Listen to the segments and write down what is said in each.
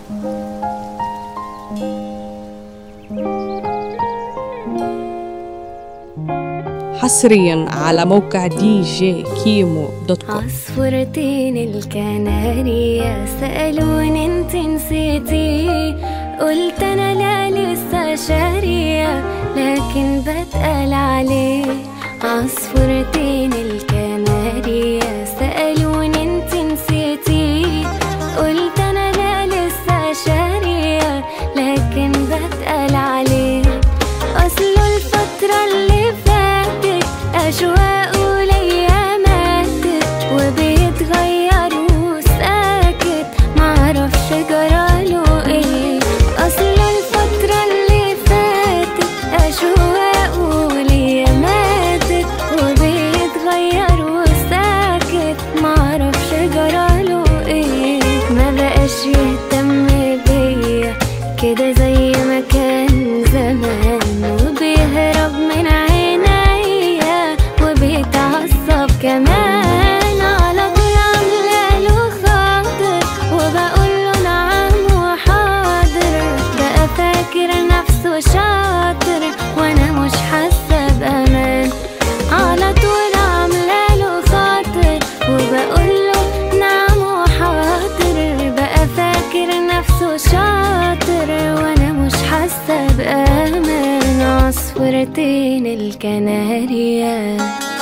حصريا على موقع دي جي كيمو دوت كوم عصفورتين الكنارية سألوني انت نسيتي قلت انا لا لسه شارية لكن بتقل عليه عصفورتين الكنارية سألوني انت نسيتي قلت انا لا لسه شارية لكن بتقل عليه اصله الفترة اللي فاتت اشواقه ليا ماتت وبيتغير وساكت معرفش جراله ايه اصله الفترة اللي فاتت اشواقه ليا ماتت وبيتغير وساكت معرفش جراله ايه ما بقاش يهتم بيا كده زي ما كان زمان وبيهرب من عينيا وبيتعصب كمان على طول عاملاله خاطر وبقوله نعم وحاضر بقى فاكر نفسه شاطر وانا مش حاسه بامان على طول عاملاله خاطر وبقوله نعم وحاضر بقى فاكر نفسه شاطر وانا مش حاسه بامان عصفورتين الكناريا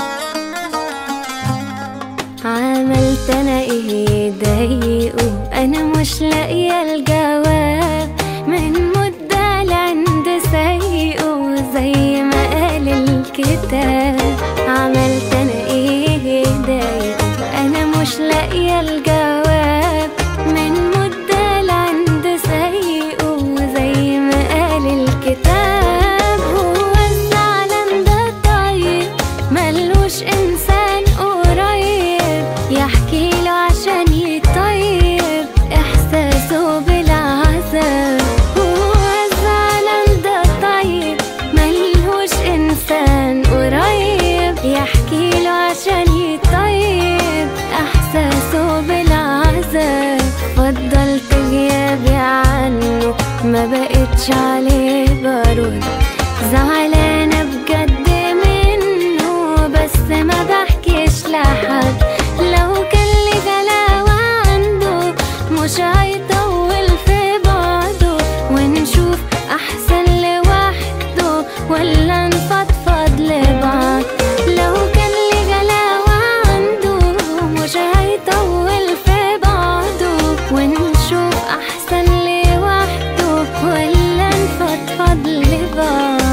عملت انا ايه ضايقه انا مش لاقيه الجواب من مده لعند سايقه زي ما قال الكتاب عملت انا ايه ضايقه انا مش لاقيه الجواب من مده لعند سايقه زي ما قال الكتاب هو الزعلان ده طيب ملوش انسان قريب يحكي له عشان يطيب احساسه بالعذاب هو الزعلان ده طيب ملهوش انسان قريب يحكي له عشان يطيب احساسه بالعذاب فضلت غيابي عنه ما بقتش عليه برد زعلانة بجد منه بس ما بحكيش لحد لو كان لي غلاوة عنده مش هيطول في بعضه ونشوف أحسن لوحده ولا نفضفض لبعض لو كان لي غلاوة عنده مش هيطول في بعضه ونشوف أحسن لوحده ولا نفضفض لبعض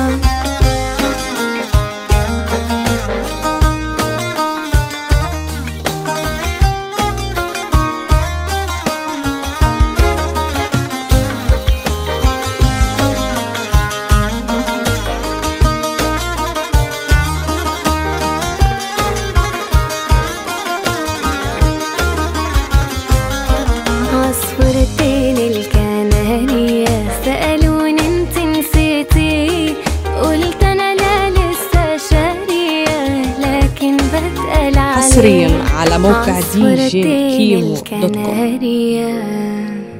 عصفورتين الكنارية سألوني انت نسيتي قلت انا لا لسه شارية لكن بتقل عليه حصريا على موقع دي جي عصفورتين كيمو دوت كوم الكنارية